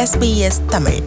SBS Tamil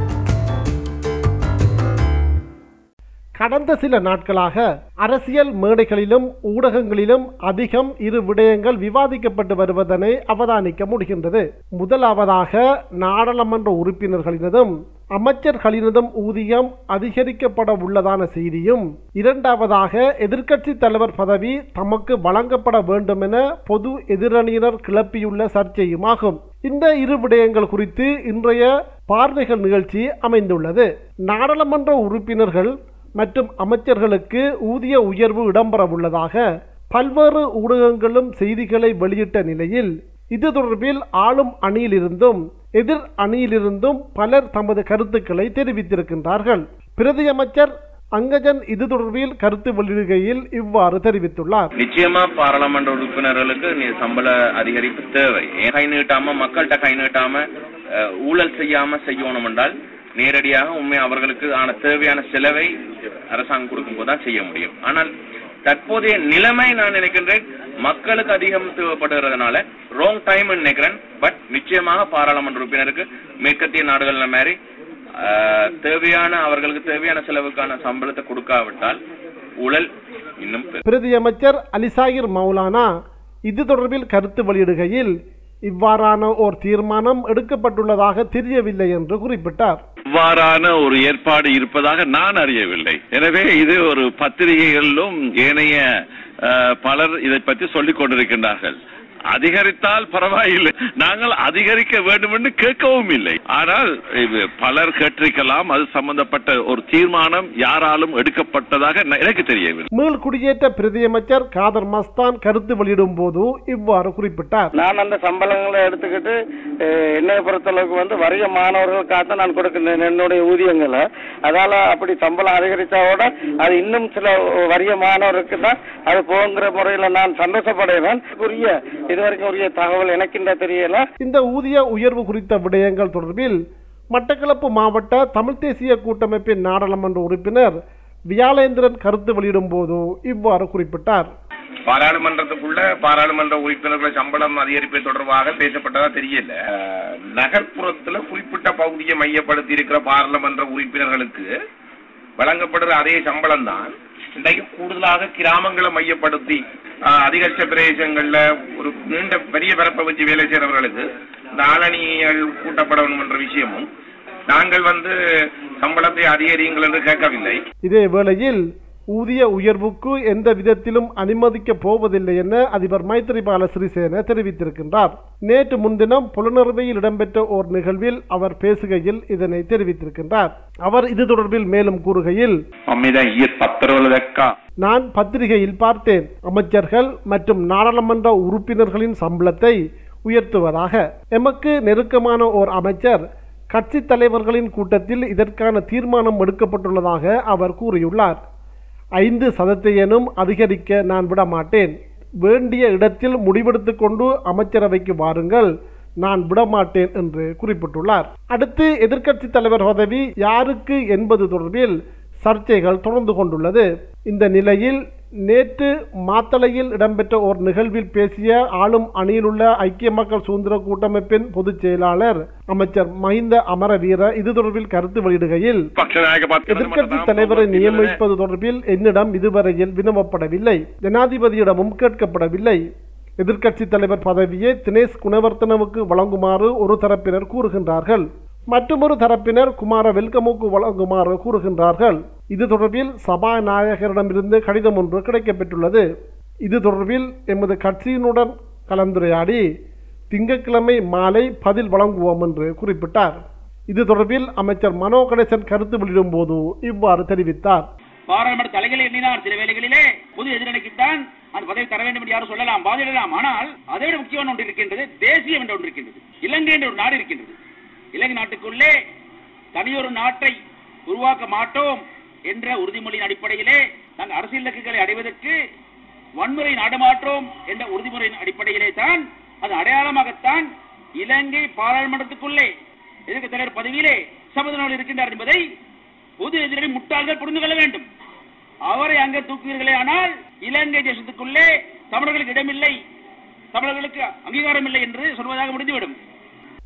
கடந்த சில நாட்களாக அரசியல் மேடைகளிலும் ஊடகங்களிலும் அதிகம் இரு விடயங்கள் விவாதிக்கப்பட்டு வருவதனை அவதானிக்க முடிகின்றது முதலாவதாக நாடாளுமன்ற உறுப்பினர்களினதும் அமைச்சர்களினதும் ஊதியம் அதிகரிக்கப்பட உள்ளதான செய்தியும் இரண்டாவதாக எதிர்க்கட்சி தலைவர் பதவி தமக்கு வழங்கப்பட வேண்டும் என பொது எதிரணியினர் கிளப்பியுள்ள சர்ச்சையுமாகும் இந்த இரு விடயங்கள் குறித்து இன்றைய பார்வைகள் நிகழ்ச்சி அமைந்துள்ளது நாடாளுமன்ற உறுப்பினர்கள் மற்றும் அமைச்சர்களுக்கு ஊதிய உயர்வு இடம்பெறவுள்ளதாக பல்வேறு ஊடகங்களும் செய்திகளை வெளியிட்ட நிலையில் இது தொடர்பில் ஆளும் அணியிலிருந்தும் எதிர் அணியிலிருந்தும் பலர் தமது கருத்துக்களை தெரிவித்திருக்கின்றார்கள் பிரதி அமைச்சர் அங்கஜன் இது தொடர்பில் கருத்து வெளியிடுகையில் இவ்வாறு தெரிவித்துள்ளார் நிச்சயமா பாராளுமன்ற உறுப்பினர்களுக்கு நீ சம்பள அதிகரிப்பு தேவை ஏன் கை நீட்டாம மக்கள்கிட்ட கை நீட்டாம அஹ், ஊழல் செய்யாம செய்யணும் என்றால் நேரடியாக உண்மை அவர்களுக்கு ஆன தேவையான செலவை அரசாங்கம் கொடுக்கும் போதுதான் செய்ய முடியும் ஆனால் தற்போதைய நிலைமை நான் நினைக்கின்றேன் மக்களுக்கு அதிகம் தேவைப்படுகிறதுனால ரோங் டைம் நினைக்கிறேன் பட் நிச்சயமாக பாராளுமன்ற உறுப்பினருக்கு மேற்கத்திய நாடுகள்ல மாதிரி அஹ், தேவையான அவர்களுக்கு தேவையான செலவுக்கான சம்பளத்தை கொடுக்காவிட்டால் ஊழல் இன்னும் பெருகும். பிரதி அமைச்சர் அலிசாயிர் மௌலானா இது தொடர்பில் கருத்து வெளியிடுகையில் இவ்வாறான ஓர் தீர்மானம் எடுக்கப்பட்டுள்ளதாக தெரியவில்லை என்று குறிப்பிட்டார் இவ்வாறான ஒரு ஏற்பாடு இருப்பதாக நான் அறியவில்லை எனவே இது ஒரு பத்திரிகைகளிலும் ஏனைய அஹ், பலர் இதை பற்றி சொல்லிக் கொண்டிருக்கின்றார்கள் அதிகரித்தால் பரவாயில்லை நாங்கள் அதிகரிக்க வேண்டும் என்று கேட்கவும் இல்லை ஆனால் இது பலர் கேட்டிருக்கலாம் அது சம்பந்தப்பட்ட ஒரு தீர்மானம் யாராலும் எடுக்கப்பட்டதாக ந- எனக்கு தெரியவில்லை மீள் குடியேற்ற பிரதியமைச்சர் காதர் மஸ்தான் கருத்து வெளியிடும் போது இவ்வாறு குறிப்பிட்டார் நான் அந்த சம்பளங்களை எடுத்துக்கிட்டு அஹ், என்னை பொறுத்தளவுக்கு வந்து வறிய மாணவர்களுக்காக தான் நான் கொடுக்கின்றேன் என்னுடைய ஊதியங்களை அதால அப்படி சம்பளம் அதிகரித்தாவோட அது இன்னும் சில வறிய மாணவருக்கு தான் அது போங்கிற முறையில நான் சந்தோஷப்படுகிறேன் உரிய இதுவரைக்கும் உரிய தகவல் எனக்கின்ற தெரியல இந்த ஊதிய உயர்வு குறித்த விடயங்கள் தொடர்பில் மட்டக்களப்பு மாவட்ட தமிழ் தேசிய கூட்டமைப்பின் நாடாளுமன்ற உறுப்பினர் வியாளேந்திரன் கருத்து வெளியிடும் போது இவ்வாறு குறிப்பிட்டார் பாராளுமன்றத்துக்குள்ள பாராளுமன்ற உறுப்பினர்கள் சம்பளம் அதிகரிப்பு தொடர்பாக பேசப்பட்டதா தெரியல அஹ், நகர்ப்புறத்துல குறிப்பிட்ட பகுதியை மையப்படுத்தி இருக்கிற பாராளுமன்ற உறுப்பினர்களுக்கு வழங்கப்படுற அதே சம்பளம் தான் இன்றைக்கு கூடுதலாக கிராமங்களை மையப்படுத்தி அஹ், அதிகபட்ச பிரதேசங்கள்ல ஒரு நீண்ட பெரிய பரப்பை வச்சு வேலை செய்யறவர்களுக்கு இந்த ஆளணிகள் கூட்டப்படணும் என்ற விஷயமும் நாங்கள் வந்து சம்பளத்தை அதிகரியுங்கள் என்று கேட்கவில்லை இதே வேளையில் ஊதிய உயர்வுக்கு எந்த விதத்திலும் அனுமதிக்கப் போவதில்லை என அதிபர் மைத்திரிபால சிறிசேன தெரிவித்திருக்கின்றார் நேற்று முன்தினம் புலனறுவையில் இடம்பெற்ற ஓர் நிகழ்வில் அவர் பேசுகையில் இதனை தெரிவித்திருக்கின்றார் அவர் இது தொடர்பில் மேலும் கூறுகையில் මම මේ දැන් ඊයේ පත්තරවල දැක්කා நான் பத்திரிகையில் பார்த்தேன் அமைச்சர்கள் மற்றும் நாடாளுமன்ற உறுப்பினர்களின் சம்பளத்தை உயர்த்துவதாக எமக்கு நெருக்கமான ஓர் அமைச்சர் கட்சித் தலைவர்களின் கூட்டத்தில் இதற்கான தீர்மானம் எடுக்கப்பட்டுள்ளதாக அவர் கூறியுள்ளார் ஐந்து சதத்தையேனும் அதிகரிக்க நான் விட மாட்டேன் வேண்டிய இடத்தில் முடிவெடுத்துக் கொண்டு அமைச்சரவைக்கு வாருங்கள் நான் விடமாட்டேன் என்று குறிப்பிட்டுள்ளார் அடுத்து எதிர்க்கட்சித் தலைவர் பதவி யாருக்கு என்பது தொடர்பில் சர்ச்சைகள் தொடர்ந்து கொண்டுள்ளது இந்த நிலையில் நேற்று மாத்தளையில் இடம்பெற்ற ஒரு நிகழ்வில் பேசிய ஆளும் அணியிலுள்ள ஐக்கிய மக்கள் சுதந்திர கூட்டமைப்பின் பொதுச் செயலாளர் அமைச்சர் மஹிந்த அமரவீர இது தொடர்பில் கருத்து வெளியிடுகையில் பக்ஷநாயக எதிர்க்கட்சி தலைவரை நியமிப்பது தொடர்பில் என்னிடம் இதுவரையில் வினவப்படவில்லை ஜனாதிபதியிடமும் கேட்கப்படவில்லை எதிர்க்கட்சி தலைவர் பதவியை தினேஷ் குணவர்த்தனவுக்கு வழங்குமாறு ஒரு தரப்பினர் கூறுகின்றார்கள் மற்றொரு தரப்பினர் குமார வெல்கமுக்கு வழங்குமாறு கூறுகின்றார்கள் இது தொடர்பில் சபாநாயகரிடமிருந்து கடிதம் ஒன்று கிடைக்கப்பெற்றுள்ளது இது தொடர்பில் எமது கட்சியினுடன் கலந்துரையாடி திங்கட்கிழமை மாலை பதில் வழங்குவோம் என்று குறிப்பிட்டார் இது தொடர்பில் அமைச்சர் மனோ கணேசன் கருத்து வெளியிடும் போது இவ்வாறு தெரிவித்தார் பாராளுமன்ற தலைகளை எண்ணினார் சில வேளைகளிலே பொது எதிரணிக்குத்தான் அந்த பதவி தர வேண்டும் என்று யாரும் சொல்லலாம் வாதிடலாம் ஆனால் அதை விட முக்கியமான ஒன்று இருக்கின்றது தேசியம் என்ற ஒன்று இருக்கின்றது இலங்கை என்ற ஒரு நாடு இருக்கின்றது இலங்கை நாட்டுக்குள்ளே தனியொரு நாட்டை உருவாக்க மாட்டோம் என்ற உறுதிமொழியின் அடிப்படையிலே நாங்கள் அரசியல் இலக்குகளை அடைவதற்கு வன்முறை நாடமாற்றோம் என்ற உறுதிமுறையின் அடிப்படையிலே தான் அது அடையாளமாகத்தான் இலங்கை பாராளுமன்றத்துக்குள்ளே எதிர்க்க தலைவர் பதவியிலே சபதனோடு இருக்கின்றார் என்பதை பொது எதிரணி முட்டாள்கள் புரிந்து கொள்ள வேண்டும் அவரை அங்கே தூக்குவீர்களே ஆனால் இலங்கை தேசத்துக்குள்ளே தமிழர்களுக்கு இடமில்லை தமிழர்களுக்கு அங்கீகாரம் இல்லை என்று சொல்வதாக முடிந்துவிடும்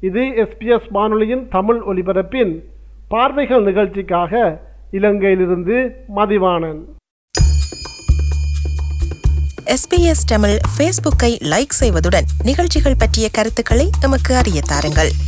இது எஸ்பிஎஸ் வானொலியின் தமிழ் ஒலிபரப்பின் பார்வைகள் நிகழ்ச்சிக்காக இலங்கையிலிருந்து மதிவாணன் எஸ்பிஎஸ் தமிழ் ஃபேஸ்புக்கை லைக் செய்வதுடன் நிகழ்ச்சிகள் பற்றிய கருத்துக்களை எமக்கு அறிய தாருங்கள்